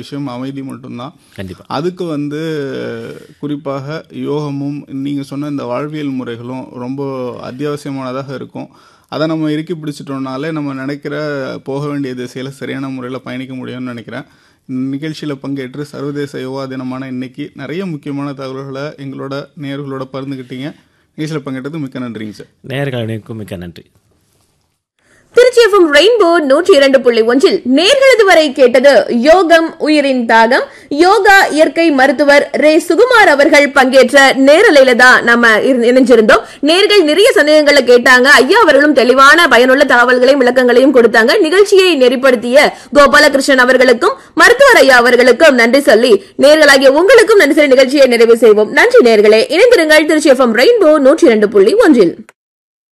விஷயம் அமைதி மட்டும்தான் கண்டிப்பா அதுக்கு வந்து குறிப்பாக யோகமும் நீங்கள் சொன்ன இந்த வாழ்வியல் முறைகளும் ரொம்ப அத்தியாவசியமானதாக இருக்கும் அதை நம்ம இறுக்கி பிடிச்சிட்டோம்னாலே நம்ம நினைக்கிற போக வேண்டிய திசையில் சரியான முறையில் பயணிக்க முடியும்னு நினைக்கிறேன் இந்த நிகழ்ச்சியில் பங்கேற்று சர்வதேச யோகா தினமான இன்னைக்கு நிறைய முக்கியமான தகவல்களை எங்களோட நேயர்களோட பகிர்ந்துக்கிட்டீங்க நிகழ்ச்சியில் பங்கேற்றது மிக்க நன்றிங்க சார் நேயர்கள் அனைவருக்கும் மிக்க நன்றி திருச்சி எஃப்எம் ரெயின்போ நூற்றி இரண்டு புள்ளி ஒன்றில் நேர்களது வரை கேட்டது யோகம் உயிரின் தாகம் யோகா இயற்கை மருத்துவர் ரே சுகுமார் அவர்கள் பங்கேற்ற நேரலையில தான் நம்ம இரு- இணைஞ்சிருந்தோம் நேர்கள் நிறைய சந்தேகங்களை கேட்டாங்க ஐயா அவர்களும் தெளிவான பயனுள்ள தகவல்களையும் விளக்கங்களையும் கொடுத்தாங்க நிகழ்ச்சியை நெறிப்படுத்திய கோபாலகிருஷ்ணன் அவர்களுக்கும் மருத்துவர் ஐயா அவர்களுக்கும் நன்றி சொல்லி நேர்களாகிய உங்களுக்கும் நன்றி சொல்லி நிகழ்ச்சியை நிறைவு செய்வோம் நன்றி நேர்களே இணைந்திருங்கள் திருச்சி எஃப்எம் ரெயின்போ நூற்றி இரண்டு புள்ளி ஒன்றில்